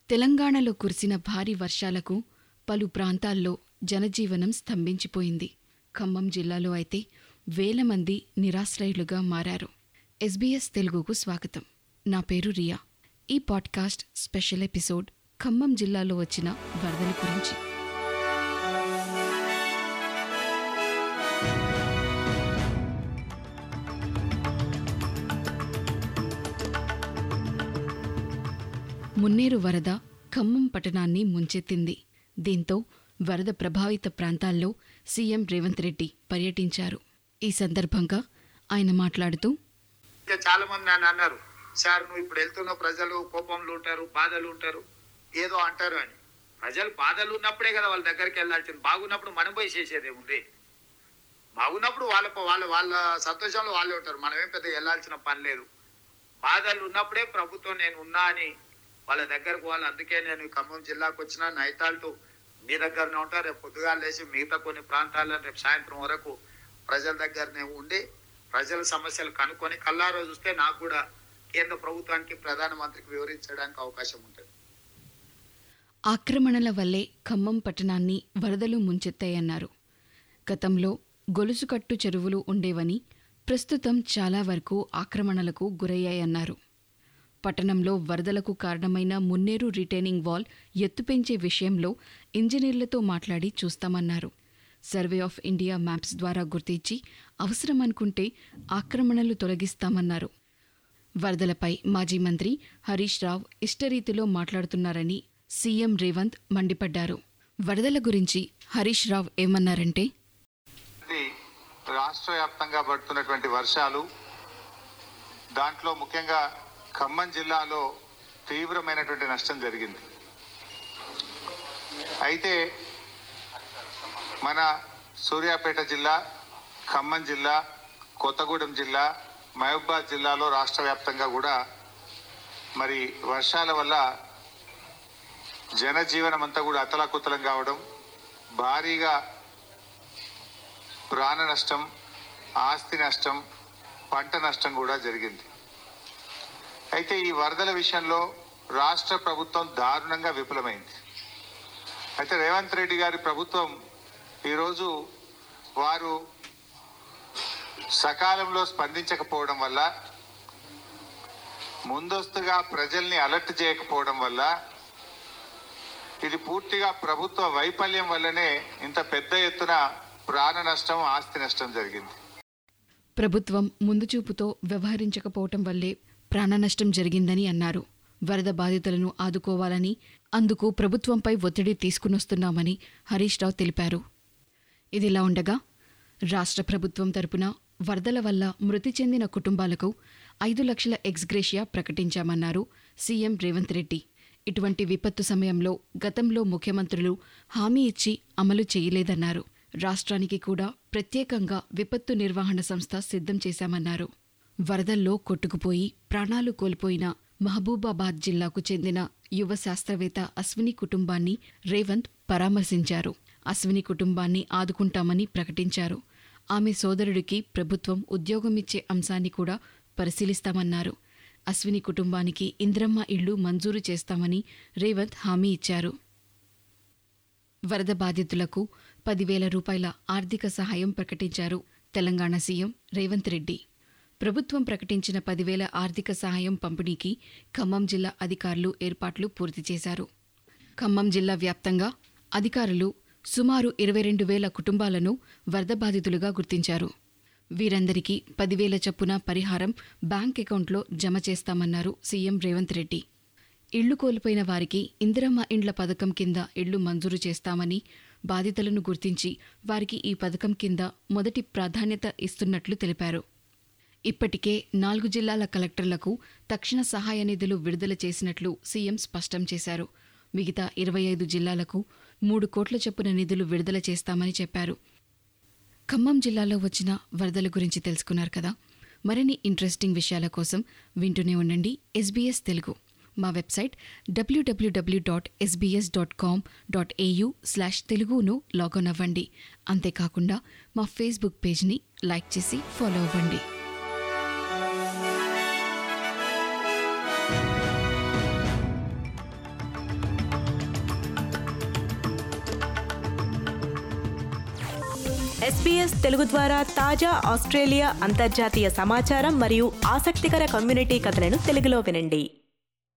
తెలంగాణలో కురిసిన భారీ వర్షాలకు పలు ప్రాంతాల్లో జనజీవనం స్తంభించిపోయింది ఖమ్మం జిల్లాలో అయితే వేల మంది నిరాశ్రయులుగా మారారు ఎస్బీఎస్ తెలుగుకు స్వాగతం నా పేరు రియా ఈ పాడ్కాస్ట్ స్పెషల్ ఎపిసోడ్ ఖమ్మం జిల్లాలో వచ్చిన వరదల గురించి మున్నేరు వరద ఖమ్మం పట్టణాన్ని ముంచెత్తింది దీంతో వరద ప్రభావిత ప్రాంతాల్లో సీఎం రేవంత్ రెడ్డి పర్యటించారు ఈ సందర్భంగా ఆయన మాట్లాడుతూ ఇంకా చాలా మంది నన్ను అన్నారు సార్ నువ్వు ఇప్పుడు వెళ్తున్న ప్రజలు కోపంలో ఉంటారు బాధలు ఉంటారు ఏదో అంటారు అని ప్రజలు బాధలు ఉన్నప్పుడే కదా వాళ్ళ దగ్గరికి వెళ్ళాల్సింది బాగున్నప్పుడు మనం పోయి చేసేది ఏముంది బాగున్నప్పుడు వాళ్ళ వాళ్ళ వాళ్ళ సంతోషంలో వాళ్ళే ఉంటారు మనమేం పెద్ద వెళ్ళాల్సిన పని లేదు బాధలు ఉన్నప్పుడే ప్రభుత్వం నేను ఉన్నా అని వాళ్ళ దగ్గరకు వాళ్ళు అందుకే నేను ఈ ఖమ్మం జిల్లాకు వచ్చిన నైతాల్టు మీ దగ్గరనే ఉంటా రేపు పొద్దుగా లేచి మిగతా కొన్ని ప్రాంతాల్లో రేపు సాయంత్రం వరకు ప్రజల దగ్గరనే ఉండి ప్రజల సమస్యలు కనుక్కొని కల్లారో చూస్తే నాకు కూడా కేంద్ర ప్రభుత్వానికి ప్రధానమంత్రికి వివరించడానికి అవకాశం ఉంటుంది ఆక్రమణల వల్లే ఖమ్మం పట్టణాన్ని వరదలు ముంచెత్తాయన్నారు గతంలో గొలుసుకట్టు చెరువులు ఉండేవని ప్రస్తుతం చాలా వరకు ఆక్రమణలకు గురయ్యాయన్నారు పట్టణంలో వరదలకు కారణమైన మున్నేరు రిటైనింగ్ వాల్ ఎత్తు పెంచే విషయంలో ఇంజనీర్లతో మాట్లాడి చూస్తామన్నారు సర్వే ఆఫ్ ఇండియా మ్యాప్స్ ద్వారా గుర్తించి అవసరమనుకుంటే ఆక్రమణలు తొలగిస్తామన్నారు వరదలపై మాజీ మంత్రి హరీష్ రావు ఇష్టరీతిలో మాట్లాడుతున్నారని సీఎం రేవంత్ మండిపడ్డారు వరదల గురించి హరీష్ రావు ఏమన్నారంటే ఇది రాష్ట్ర వ్యాప్తంగా పడుతున్నటువంటి వర్షాలు దాంట్లో ముఖ్యంగా ఖమ్మం జిల్లాలో తీవ్రమైనటువంటి నష్టం జరిగింది అయితే మన సూర్యాపేట జిల్లా ఖమ్మం జిల్లా కొత్తగూడెం జిల్లా మహబూబాద్ జిల్లాలో రాష్ట్ర వ్యాప్తంగా కూడా మరి వర్షాల వల్ల జనజీవనం అంతా కూడా అతలాకుతలం కావడం భారీగా ప్రాణ నష్టం ఆస్తి నష్టం పంట నష్టం కూడా జరిగింది అయితే ఈ వరదల విషయంలో రాష్ట్ర ప్రభుత్వం దారుణంగా విఫలమైంది అయితే రేవంత్ రెడ్డి గారి ప్రభుత్వం ఈరోజు వారు సకాలంలో స్పందించకపోవడం వల్ల ముందస్తుగా ప్రజల్ని అలర్ట్ చేయకపోవడం వల్ల ఇది పూర్తిగా ప్రభుత్వ వైఫల్యం వల్లనే ఇంత పెద్ద ఎత్తున ప్రాణ నష్టం ఆస్తి నష్టం జరిగింది ప్రభుత్వం ముందుచూపుతో వ్యవహరించకపోవటం వల్లే ప్రాణనష్టం జరిగిందని అన్నారు వరద బాధితులను ఆదుకోవాలని అందుకు ప్రభుత్వంపై ఒత్తిడి తీసుకునొస్తున్నామని హరీష్ రావు తెలిపారు ఇదిలా ఉండగా రాష్ట్ర ప్రభుత్వం తరపున వరదల వల్ల మృతి చెందిన కుటుంబాలకు ఐదు లక్షల ఎక్స్గ్రేషియా ప్రకటించామన్నారు సీఎం రేవంత్ రెడ్డి ఇటువంటి విపత్తు సమయంలో గతంలో ముఖ్యమంత్రులు హామీ ఇచ్చి అమలు చేయలేదన్నారు రాష్ట్రానికి కూడా ప్రత్యేకంగా విపత్తు నిర్వహణ సంస్థ సిద్ధం చేశామన్నారు వరదల్లో కొట్టుకుపోయి ప్రాణాలు కోల్పోయిన మహబూబాబాద్ జిల్లాకు చెందిన యువ శాస్త్రవేత్త అశ్విని కుటుంబాన్ని రేవంత్ పరామర్శించారు అశ్విని కుటుంబాన్ని ఆదుకుంటామని ప్రకటించారు ఆమె సోదరుడికి ప్రభుత్వం ఉద్యోగమిచ్చే అంశాన్ని కూడా పరిశీలిస్తామన్నారు అశ్విని కుటుంబానికి ఇంద్రమ్మ ఇళ్లు మంజూరు చేస్తామని రేవంత్ హామీ ఇచ్చారు వరద బాధితులకు పదివేల రూపాయల ఆర్థిక సహాయం ప్రకటించారు తెలంగాణ సీఎం రేవంత్ రెడ్డి ప్రభుత్వం ప్రకటించిన పదివేల ఆర్థిక సహాయం పంపిణీకి ఖమ్మం జిల్లా అధికారులు ఏర్పాట్లు పూర్తి చేశారు ఖమ్మం జిల్లా వ్యాప్తంగా అధికారులు సుమారు ఇరవై రెండు వేల కుటుంబాలను వరద బాధితులుగా గుర్తించారు వీరందరికీ పదివేల చొప్పున పరిహారం బ్యాంక్ అకౌంట్లో జమ చేస్తామన్నారు సీఎం రేవంత్ రెడ్డి ఇళ్లు కోల్పోయిన వారికి ఇందిరమ్మ ఇండ్ల పథకం కింద ఇళ్లు మంజూరు చేస్తామని బాధితులను గుర్తించి వారికి ఈ పథకం కింద మొదటి ప్రాధాన్యత ఇస్తున్నట్లు తెలిపారు ఇప్పటికే నాలుగు జిల్లాల కలెక్టర్లకు తక్షణ సహాయ నిధులు విడుదల చేసినట్లు సీఎం స్పష్టం చేశారు మిగతా ఇరవై ఐదు జిల్లాలకు మూడు కోట్ల చొప్పున నిధులు విడుదల చేస్తామని చెప్పారు ఖమ్మం జిల్లాలో వచ్చిన వరదల గురించి తెలుసుకున్నారు కదా మరిన్ని ఇంట్రెస్టింగ్ విషయాల కోసం వింటూనే ఉండండి ఎస్బీఎస్ తెలుగు మా వెబ్సైట్ డబ్ల్యూడబ్ల్యూడబ్ల్యూ dot SBS dot com dot au slash తెలుగును లాగిన్ అవ్వండి అంతేకాకుండా మా ఫేస్బుక్ పేజ్ని లైక్ చేసి ఫాలో అవ్వండి ఎస్బీఎస్ తెలుగు ద్వారా తాజా ఆస్ట్రేలియా అంతర్జాతీయ సమాచారం మరియు ఆసక్తికర కమ్యూనిటీ కథలను తెలుగులో వినండి